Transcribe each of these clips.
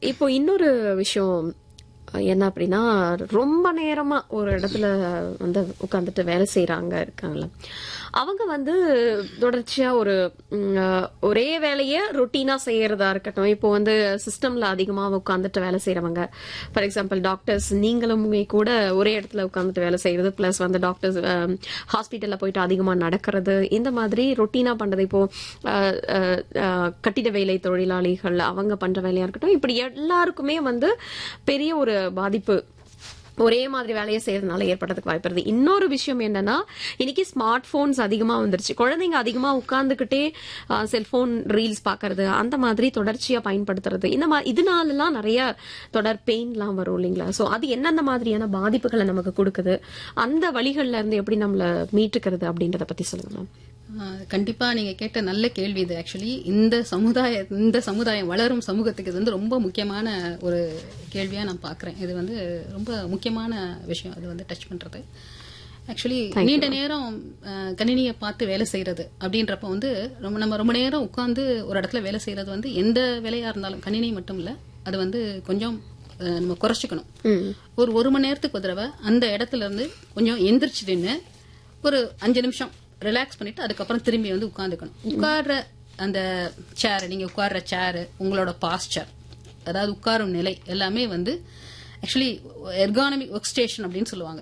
இப்போ இன்னொரு விஷயம் என்ன அப்படின்னா ரொம்ப நேரமா ஒரு இடத்துல வந்து உட்காந்துட்டு வேலை செய்யறாங்க இருக்காங்கல்ல அவங்க வந்து தொடர்ச்சியா ஒரு ம், அஹ், ஒரே வேலையை ரொட்டீனா செய்யறதா இருக்கட்டும் இப்போ வந்து சிஸ்டம்ல அதிகமா உட்காந்துட்டு வேலை செய்யறவங்க ஃபார் எக்ஸாம்பிள் டாக்டர்ஸ் நீங்களுமே கூட ஒரே இடத்துல உட்காந்துட்டு வேலை செய்யறது பிளஸ் வந்து டாக்டர்ஸ் ஹாஸ்பிட்டல்ல போயிட்டு அதிகமா நடக்கிறது இந்த மாதிரி ரொட்டீனா பண்றது இப்போ அஹ், அஹ், அஹ், கட்டிட வேலை தொழிலாளிகள் அவங்க பண்ற வேலையா இருக்கட்டும் இப்படி எல்லாருக்குமே வந்து பெரிய ஒரு பாதிப்பு ஒரே மாதிரி வேலையை செய்யறதுனால ஏற்படுறதுக்கு வாய்ப்பு இருக்கு இன்னொரு விஷயம் என்னன்னா இன்னைக்கு ஸ்மார்ட் போன்ஸ் அதிகமா வந்துருச்சு குழந்தைங்க அதிகமா உட்கார்ந்துகிட்டே செல்போன் ரீல்ஸ் பாக்குறது அந்த மாதிரி தொடர்ச்சியா பயன்படுத்துறது இந்த மாதிரி இதனாலலாம் நிறைய தொடர் பெயின்லாம் வரும் இல்லைங்களா சோ அது என்னென்ன மாதிரியான பாதிப்புகளை நமக்கு கொடுக்குது அந்த வழிகள்ல இருந்து எப்படி நம்மள மீட்டுக்கிறது அப்படின்றத பத்தி சொல்லுங்க மேம் ஆஹ் கண்டிப்பா நீங்க கேட்ட நல்ல கேள்வி இது ஆக்சுவலி இந்த சமுதாய இந்த சமுதாயம் வளரும் சமூகத்துக்கு இது வந்து ரொம்ப முக்கியமான ஒரு கேள்வியா நான் பாக்குறேன் இது வந்து ரொம்ப முக்கியமான விஷயம் அது வந்து டச் பண்றது ஆக்சுவலி நீண்ட நேரம் ஆஹ், கணினியை பார்த்து வேலை செய்யறது அப்படின்றப்ப வந்து ரொம்ப நம்ம ரொம்ப நேரம் உட்கார்ந்து ஒரு இடத்துல வேலை செய்யறது வந்து எந்த வேலையா இருந்தாலும் கணினி மட்டும் இல்ல அது வந்து கொஞ்சம் ஆஹ், நம்ம குறைச்சிக்கணும் ஒரு ஒரு மணி நேரத்துக்கு ஒரு தடவை அந்த இடத்துல இருந்து கொஞ்சம் எந்திரிச்சு நின்று ஒரு அஞ்சு நிமிஷம் ரிலாக்ஸ் பண்ணிட்டு அதுக்கப்புறம் திரும்பி வந்து உட்காந்துக்கணும் உட்கார்ற அந்த சேர் நீங்க உட்கார்ற சேர் உங்களோட பாஸ்டர் அதாவது உட்காரும் நிலை எல்லாமே வந்து ஆக்சுவலி எர்கானமிக் ஒர்க் ஸ்டேஷன் அப்படின்னு சொல்லுவாங்க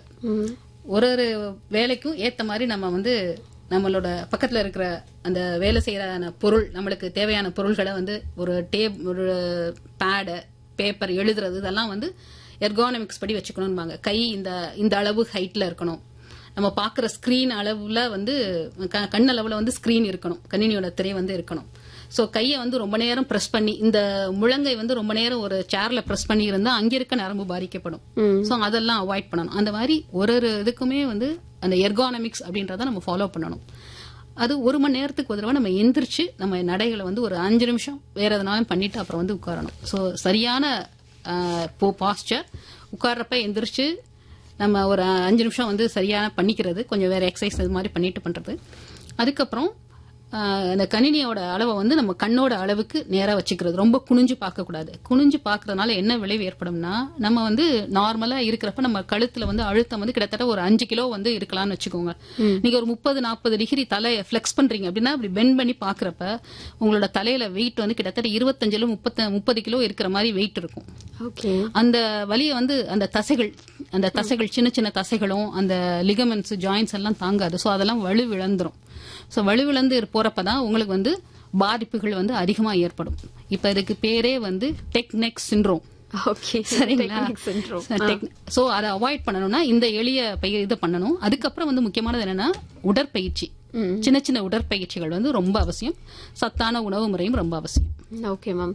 ஒரு ஒரு வேலைக்கும் ஏத்த மாதிரி நம்ம வந்து நம்மளோட பக்கத்துல இருக்கிற அந்த வேலை செய்யற பொருள் நம்மளுக்கு தேவையான பொருள்களை வந்து ஒரு டேப் ஒரு பேடு பேப்பர் எழுதுறது இதெல்லாம் வந்து எர்கானமிக்ஸ் படி வச்சுக்கணும்பாங்க கை இந்த இந்த அளவு ஹைட்ல இருக்கணும் நம்ம பாக்குற ஸ்கிரீன் அளவுல வந்து க- கண் அளவுல வந்து ஸ்கிரீன் இருக்கணும் கணினியோட திரை வந்து இருக்கணும் சோ கையை வந்து ரொம்ப நேரம் பிரஸ் பண்ணி இந்த முழங்கை வந்து ரொம்ப நேரம் ஒரு சேர்ல பிரஸ் பண்ணி இருந்தா அங்க இருக்க நரம்பு பாதிக்கப்படும் சோ அதெல்லாம் அவாய்ட் பண்ணணும் அந்த மாதிரி ஒரு ஒரு இதுக்குமே வந்து அந்த எர்கானமிக்ஸ் அப்படின்றத நம்ம ஃபாலோ பண்ணணும் அது ஒரு மணி நேரத்துக்கு ஒரு தடவை நம்ம எந்திரிச்சு நம்ம நடைகளை வந்து ஒரு அஞ்சு நிமிஷம் வேற எதனாலும் பண்ணிட்டு அப்புறம் வந்து உட்காரணும் ஸோ சரியான பாஸ்டர் உட்கார்றப்ப எந்திரிச்சு நம்ம ஒரு அஞ்சு நிமிஷம் வந்து சரியான பண்ணிக்கிறது கொஞ்சம் வேற எக்ஸசைஸ் இது மாதிரி பண்ணிட்டு பண்றது அதுக்கப்புறம் ஆஹ், அந்த கணினியோட அளவை வந்து நம்ம கண்ணோட அளவுக்கு நேரா வச்சுக்கிறது ரொம்ப குனிஞ்சு பார்க்க கூடாது குனிஞ்சு பார்க்கறதுனால என்ன விளைவு ஏற்படும்னா நம்ம வந்து நார்மலா இருக்கிறப்ப நம்ம கழுத்துல வந்து அழுத்தம் வந்து கிட்டத்தட்ட ஒரு அஞ்சு கிலோ வந்து இருக்கலாம்னு வச்சுக்கோங்க நீங்க ஒரு முப்பது நாற்பது டிகிரி தலையை ஃபிளெக்ஸ் பண்றீங்க அப்படின்னா அப்படி பெண்ட் பண்ணி பாக்குறப்ப உங்களோட தலையில வெயிட் வந்து கிட்டத்தட்ட இருபத்தஞ்சுல முப்பத்த முப்பது கிலோ இருக்கிற மாதிரி வெயிட் இருக்கும் ஓகே அந்த வலியை வந்து அந்த தசைகள் அந்த தசைகள் சின்ன சின்ன தசைகளும் அந்த லிகமெண்ட்ஸ் ஜாயின்ஸ் எல்லாம் தாங்காது ஸோ அதெல்லாம் வலுவிழந்துரும் ஸோ வலுவிழந்து போறப்ப தான் உங்களுக்கு வந்து பாதிப்புகள் வந்து அதிகமா ஏற்படும் இப்ப இதுக்கு பேரே வந்து டெக்னெக் சிண்ட்ரோம் ஓகே சரிங்களா syndrome. சோ அதை அவாய்ட் பண்ணணும்னா இந்த எளிய பயிர் இதை பண்ணணும் அதுக்கப்புறம் வந்து முக்கியமானது என்னன்னா உடற்பயிற்சி சின்ன சின்ன உடற்பயிற்சிகள் வந்து ரொம்ப அவசியம் சத்தான உணவு முறையும் ரொம்ப அவசியம் ஓகே மேம்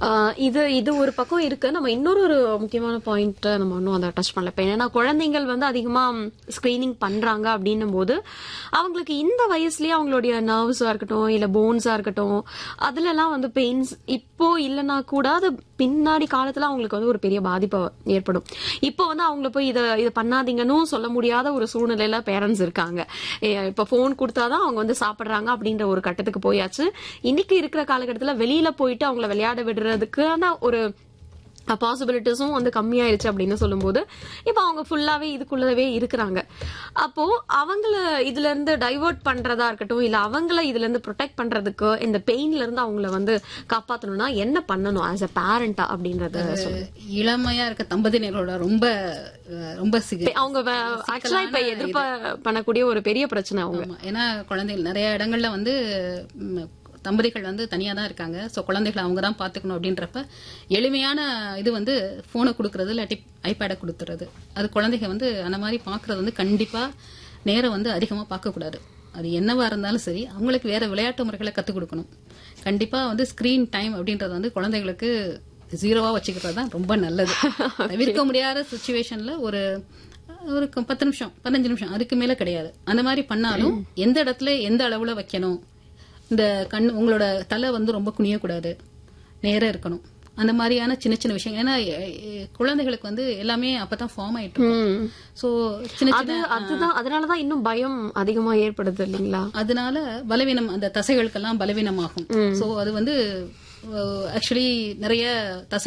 இது இது ஒரு பக்கம் இருக்கு நம்ம இன்னொரு ஒரு முக்கியமான பாயிண்ட் நம்ம இன்னும் அதை டச் பண்ணல இப்ப என்னன்னா குழந்தைகள் வந்து அதிகமா ஸ்கிரீனிங் பண்றாங்க அப்படின்னும் போது அவங்களுக்கு இந்த வயசுலயே அவங்களுடைய நர்வ்ஸா இருக்கட்டும் இல்ல போன்ஸா இருக்கட்டும் அதுல எல்லாம் வந்து பெயின்ஸ் இப்போ இல்லைன்னா கூட அது பின்னாடி காலத்துல அவங்களுக்கு வந்து ஒரு பெரிய பாதிப்பு ஏற்படும் இப்போ வந்து அவங்கள போய் இதை இதை பண்ணாதீங்கன்னு சொல்ல முடியாத ஒரு சூழ்நிலையில பேரண்ட்ஸ் இருக்காங்க ஏ, இப்ப போன் கொடுத்தாதான் அவங்க வந்து சாப்பிடுறாங்க அப்படின்ற ஒரு கட்டத்துக்கு போயாச்சு இன்னைக்கு இருக்கிற காலகட்டத்துல வெளியில போயிட்டு அவங்கள விளையாட விடுறதுக்கான ஒரு பாசிபிலிட்டிஸும் வந்து கம்மியாயிருச்சு அப்படின்னு சொல்லும்போது இப்போ அவங்க ஃபுல்லாவே இதுக்குள்ளவே இருக்கிறாங்க அப்போ அவங்கள இதுல இருந்து டைவர்ட் பண்றதா இருக்கட்டும் இல்ல அவங்கள இதுல இருந்து ப்ரொடெக்ட் பண்றதுக்கு இந்த பெயின்ல இருந்து அவங்கள வந்து காப்பாத்தணும்னா என்ன பண்ணணும் ஆஸ் அ பேரண்டா அப்படின்றத சொல்லுங்க. இளமையா இருக்க தம்பதியினரோட ரொம்ப அஹ், ரொம்ப சிக அவங்க ஆக்சுவலா இப்ப எதிர்ப்ப பண்ணக்கூடிய ஒரு பெரிய பிரச்சனை அவங்க ஆமா. ஏன்னா குழந்தைகள் நிறைய இடங்கள்ல வந்து ம், தம்பதிகள் வந்து தனியா தான் இருக்காங்க சோ குழந்தைகளை அவங்க தான் பாத்துக்கணும் அப்படின்றப்ப எளிமையான இது வந்து போனை கொடுக்கறது இல்லாட்டி ஐபேடை கொடுத்துறது அது குழந்தைங்க வந்து அந்த மாதிரி பாக்குறது வந்து கண்டிப்பா நேரம் வந்து அதிகமா பார்க்க கூடாது அது என்னவா இருந்தாலும் சரி அவங்களுக்கு வேற விளையாட்டு முறைகளை கத்துக் கொடுக்கணும் கண்டிப்பா வந்து ஸ்கிரீன் டைம் அப்படின்றது வந்து குழந்தைகளுக்கு ஜீரோவா வச்சுக்கிறது தான் ரொம்ப நல்லது தவிர்க்க முடியாத சுச்சுவேஷன்ல ஒரு ஒரு க- பத்து நிமிஷம் பதினஞ்சு நிமிஷம் அதுக்கு மேல கிடையாது அந்த மாதிரி பண்ணாலும் எந்த இடத்துல எந்த அளவுல வைக்கணும் இந்த கண் உங்களோட தலை வந்து ரொம்ப குனியக்கூடாது நேரா இருக்கணும் அந்த மாதிரியான சின்ன சின்ன விஷயங்கள் ஏன்னா எ- எ- குழந்தைகளுக்கு வந்து எல்லாமே அப்பதான் ஃபார்ம் ஆயிட்டு ம். சோ சின்ன அது அதுதான் அதனாலதான் இன்னும் பயம் அதிகமா ஏற்படுது இல்லைங்களா அதனால பலவீனம் அந்த தசைகளுக்கெல்லாம் பலவீனமாகும் சோ அது வந்து ஆக்சுவலி நிறைய தசை